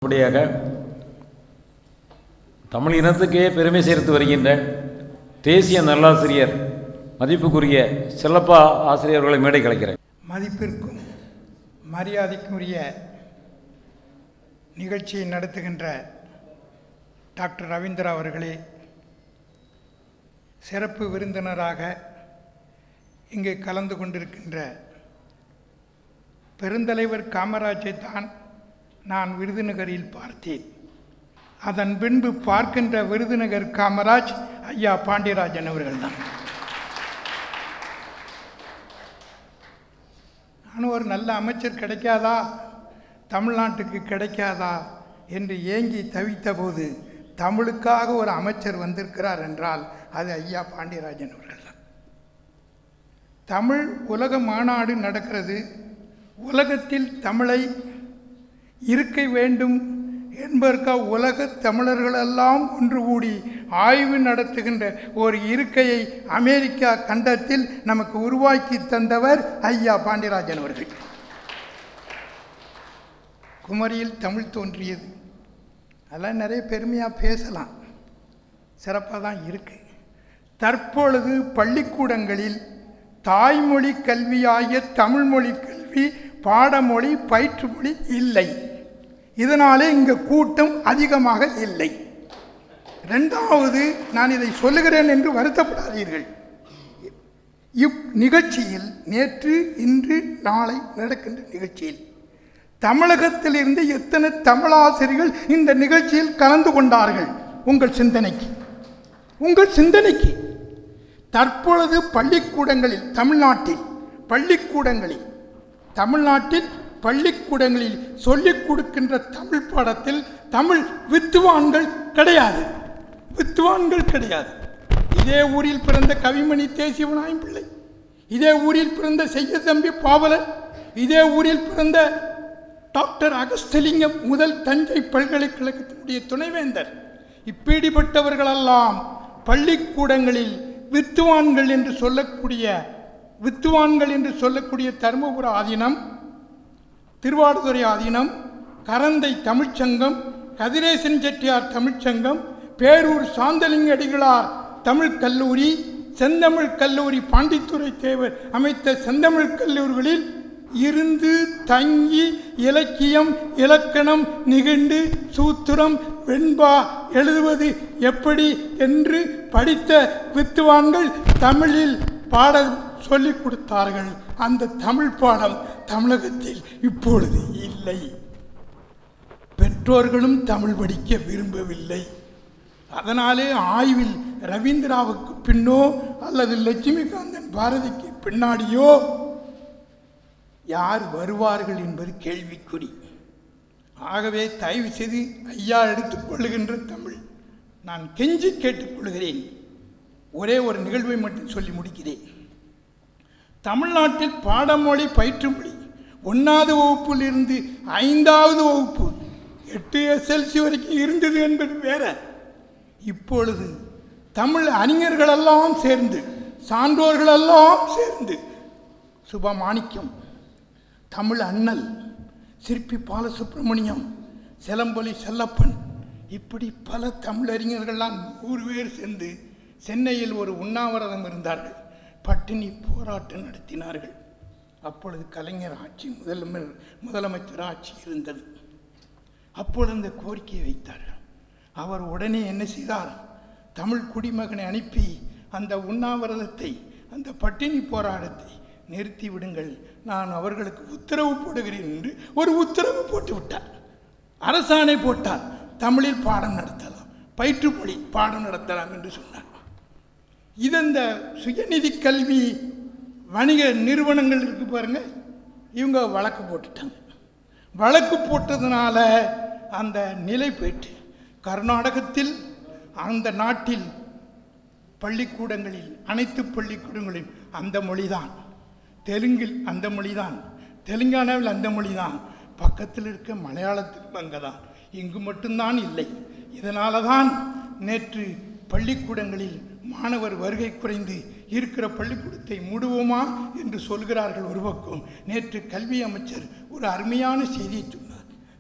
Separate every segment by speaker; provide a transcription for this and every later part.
Speaker 1: அப்படியாக தமிழ் இனத்துக்கே பெருமை சேர்த்து வருகின்ற தேசிய நல்லாசிரியர் மதிப்புக்குரிய செல்லப்பா ஆசிரியர்களை மேடை கலைக்கிறேன்
Speaker 2: மதிப்பிற்கும் மரியாதைக்குரிய நிகழ்ச்சியை நடத்துகின்ற டாக்டர் ரவீந்திரா அவர்களே சிறப்பு விருந்தினராக இங்கு கலந்து கொண்டிருக்கின்ற பெருந்தலைவர் காமராஜை தான் நான் விருதுநகரில் பார்த்தேன் அதன் பின்பு பார்க்கின்ற விருதுநகர் காமராஜ் ஐயா பாண்டியராஜன் அவர்கள்தான் நான் ஒரு நல்ல அமைச்சர் கிடைக்காதா தமிழ்நாட்டுக்கு கிடைக்காதா என்று ஏங்கி தவித்தபோது தமிழுக்காக ஒரு அமைச்சர் வந்திருக்கிறார் என்றால் அது ஐயா பாண்டியராஜன் அவர்கள் தான் தமிழ் உலக மாநாடு நடக்கிறது உலகத்தில் தமிழை இருக்க வேண்டும் என்பதற்காக உலக தமிழர்களெல்லாம் ஒன்று கூடி ஆய்வு நடத்துகின்ற ஒரு இருக்கையை அமெரிக்கா கண்டத்தில் நமக்கு உருவாக்கி தந்தவர் ஐயா பாண்டியராஜன் அவர்கள் குமரியில் தமிழ் தோன்றியது அதெல்லாம் நிறைய பெருமையாக பேசலாம் சிறப்பாக தான் இருக்கு தற்பொழுது பள்ளிக்கூடங்களில் தாய்மொழி கல்வியாகிய தமிழ்மொழி கல்வி பாடமொழி பயிற்றுமொழி இல்லை இதனாலே இங்கே கூட்டம் அதிகமாக இல்லை ரெண்டாவது நான் இதை சொல்லுகிறேன் என்று வருத்தப்படாதீர்கள் இவ் நிகழ்ச்சியில் நேற்று இன்று நாளை நடக்கின்ற நிகழ்ச்சியில் தமிழகத்திலிருந்து எத்தனை தமிழாசிரியர்கள் இந்த நிகழ்ச்சியில் கலந்து கொண்டார்கள் உங்கள் சிந்தனைக்கு உங்கள் சிந்தனைக்கு தற்பொழுது பள்ளிக்கூடங்களில் தமிழ்நாட்டில் பள்ளிக்கூடங்களில் தமிழ்நாட்டில் பள்ளிக்கூடங்களில் சொல்லிக் கொடுக்கின்ற தமிழ் பாடத்தில் தமிழ் வித்துவான்கள் கிடையாது வித்துவான்கள் கிடையாது இதே ஊரில் பிறந்த கவிமணி தேசிவனாயும் பிள்ளை இதே ஊரில் பிறந்த செய்ய தம்பி பாவலர் இதே ஊரில் பிறந்த டாக்டர் அகஸ்தலிங்கம் முதல் தஞ்சை பல்கலைக்கழகத்தினுடைய துணைவேந்தர் இப்படிப்பட்டவர்களெல்லாம் பள்ளிக்கூடங்களில் வித்துவான்கள் என்று சொல்லக்கூடிய வித்துவான்கள் என்று சொல்லக்கூடிய தருமபுர ஆதீனம் திருவாடுதுறை ஆதீனம் கரந்தை தமிழ்ச்சங்கம் கதிரேசன் செட்டியார் தமிழ்ச்சங்கம் பேரூர் சாந்தலிங்க அடிகளார் தமிழ் கல்லூரி செந்தமிழ் கல்லூரி பாண்டித்துறை தேவர் அமைத்த செந்தமிழ் கல்லூரிகளில் இருந்து தங்கி இலக்கியம் இலக்கணம் நிகண்டு சூத்திரம் வெண்பா எழுதுவது எப்படி என்று படித்த வித்துவான்கள் தமிழில் பாட சொல்லிக் கொடுத்தார்கள் அந்த தமிழ் பாடம் தமிழகத்தில் இப்பொழுது இல்லை பெற்றோர்களும் தமிழ் படிக்க விரும்பவில்லை அதனாலே ஆய்வில் ரவீந்திராவுக்கு பின்னோ அல்லது லட்சுமிகாந்தன் பாரதிக்கு பின்னாடியோ யார் வருவார்கள் என்பது கேள்விக்குறி ஆகவே தயவு செய்து ஐயா எடுத்துக்கொள்ளுகின்ற தமிழ் நான் கெஞ்சி கேட்டுக்கொள்கிறேன் ஒரே ஒரு நிகழ்வை மட்டும் சொல்லி முடிக்கிறேன் தமிழ்நாட்டில் பாடமொழி பயிற்றுமொழி ஒன்றாவது வகுப்பில் இருந்து ஐந்தாவது வகுப்பு எட்டு எஸ்எல்சி வரைக்கும் இருந்தது என்பது வேற இப்பொழுது தமிழ் அறிஞர்களெல்லாம் சேர்ந்து சான்றோர்களெல்லாம் சேர்ந்து சுபமாணிக்கம் தமிழ் அண்ணல் சிற்பி பாலசுப்ரமணியம் செலம்பொலி செல்லப்பன் இப்படி பல தமிழறிஞர்கள்லாம் நூறு பேர் சேர்ந்து சென்னையில் ஒரு உண்ணாவிரதம் இருந்தார்கள் பட்டினி போராட்டம் நடத்தினார்கள் அப்பொழுது கலைஞர் ஆட்சி முதலமைச்சர் முதலமைச்சர் ஆட்சி இருந்தது அப்பொழுது அந்த கோரிக்கையை வைத்தார் அவர் உடனே என்ன செய்தார் தமிழ் குடிமகனை அனுப்பி அந்த உண்ணாவிரதத்தை அந்த பட்டினி போராட்டத்தை நிறுத்தி விடுங்கள் நான் அவர்களுக்கு உத்தரவு போடுகிறேன் என்று ஒரு உத்தரவு போட்டு விட்டார் அரசாணை போட்டார் தமிழில் பாடம் நடத்தலாம் பயிற்றுமொழி பாடம் நடத்தலாம் என்று சொன்னார் இது இந்த சுயநிதி கல்வி வணிக நிறுவனங்கள் இருக்கு பாருங்க இவங்க வழக்கு போட்டுட்டாங்க வழக்கு போட்டதுனால அந்த நிலை போயிட்டு கர்நாடகத்தில் அந்த நாட்டில் பள்ளிக்கூடங்களில் அனைத்து பள்ளிக்கூடங்களில் அந்த மொழிதான் தெலுங்கில் அந்த மொழிதான் தெலுங்கானாவில் அந்த மொழிதான் பக்கத்தில் இருக்க மலையாளத்திலும் அங்கே தான் இங்கு மட்டும்தான் இல்லை இதனால தான் நேற்று பள்ளிக்கூடங்களில் மாணவர் வருகை குறைந்து இருக்கிற பள்ளிக்கூடத்தை மூடுவோமா என்று சொல்கிறார்கள் ஒரு பக்கம் நேற்று கல்வி அமைச்சர் ஒரு அருமையான செய்தியை சொன்னார்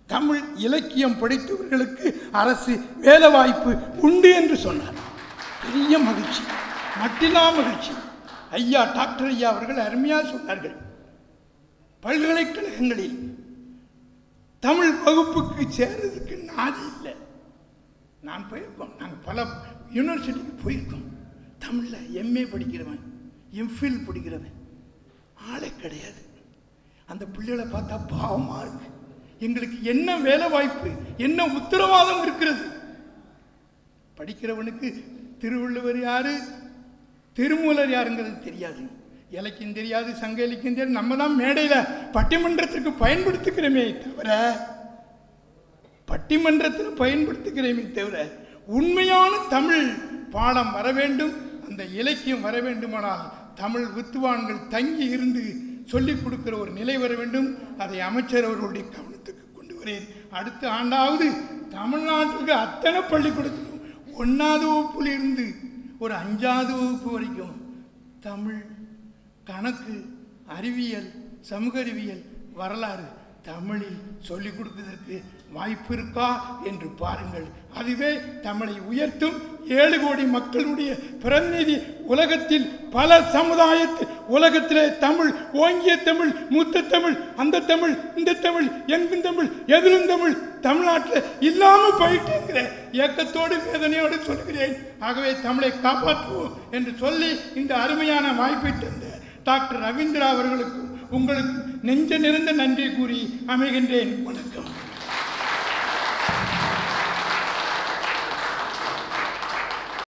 Speaker 2: தமிழ் இலக்கியம் படித்தவர்களுக்கு அரசு வேலைவாய்ப்பு உண்டு என்று சொன்னார் பெரிய மகிழ்ச்சி மட்டில்லா மகிழ்ச்சி ஐயா டாக்டர் ஐயா அவர்கள் அருமையாக சொன்னார்கள் பல்கலைக்கழகங்களில் தமிழ் வகுப்புக்கு சேர்றதுக்கு நாதி இல்லை நான் போயிருக்கோம் நாங்கள் பல யூனிவர்சிட்டிக்கு போயிருக்கோம் தமிழில் எம்ஏ படிக்கிறவன் எம்ஃபில் படிக்கிறவன் ஆளே கிடையாது அந்த பிள்ளைகளை பார்த்தா பாவமாக இருக்கு எங்களுக்கு என்ன வேலை வாய்ப்பு என்ன உத்தரவாதம் இருக்கிறது படிக்கிறவனுக்கு திருவள்ளுவர் யாரு திருமூலர் யாருங்கிறது தெரியாது இலக்கியம் தெரியாது சங்க இலக்கியம் தெரியாது நம்ம தான் மேடையில் பட்டிமன்றத்திற்கு பயன்படுத்துகிறோமே தவிர பட்டிமன்றத்தில் பயன்படுத்துகிறேமே தவிர உண்மையான தமிழ் பாடம் வர வேண்டும் அந்த இலக்கியம் வர வேண்டுமானால் தமிழ் வித்துவான்கள் தங்கி இருந்து சொல்லிக் கொடுக்கிற ஒரு நிலை வர வேண்டும் அதை அமைச்சர் அவர்களுடைய கவனத்துக்கு கொண்டு வரேன் அடுத்த ஆண்டாவது தமிழ்நாட்டுக்கு அத்தனை பள்ளிக்கூடத்திலும் ஒன்றாவது வகுப்புல இருந்து ஒரு அஞ்சாவது வகுப்பு வரைக்கும் தமிழ் கணக்கு அறிவியல் சமூக அறிவியல் வரலாறு தமிழில் சொல்லிக் கொடுப்பதற்கு வாய்ப்பு இருக்கா என்று பாருங்கள் அதுவே தமிழை உயர்த்தும் ஏழு கோடி மக்களுடைய பிரதிநிதி உலகத்தில் பல சமுதாயத்தில் உலகத்திலே தமிழ் ஓங்கிய தமிழ் மூத்த தமிழ் அந்த தமிழ் இந்த தமிழ் எங்கும் தமிழ் எதிலும் தமிழ் தமிழ்நாட்டில் இல்லாமல் போயிட்டுங்கிற இயக்கத்தோடு வேதனையோடு சொல்கிறேன் ஆகவே தமிழை காப்பாற்றுவோம் என்று சொல்லி இந்த அருமையான வாய்ப்பை தந்த டாக்டர் ரவீந்திரா அவர்களுக்கும் உங்களுக்கு நெஞ்ச நிறைந்த நன்றி கூறி அமைகின்றேன் வணக்கம்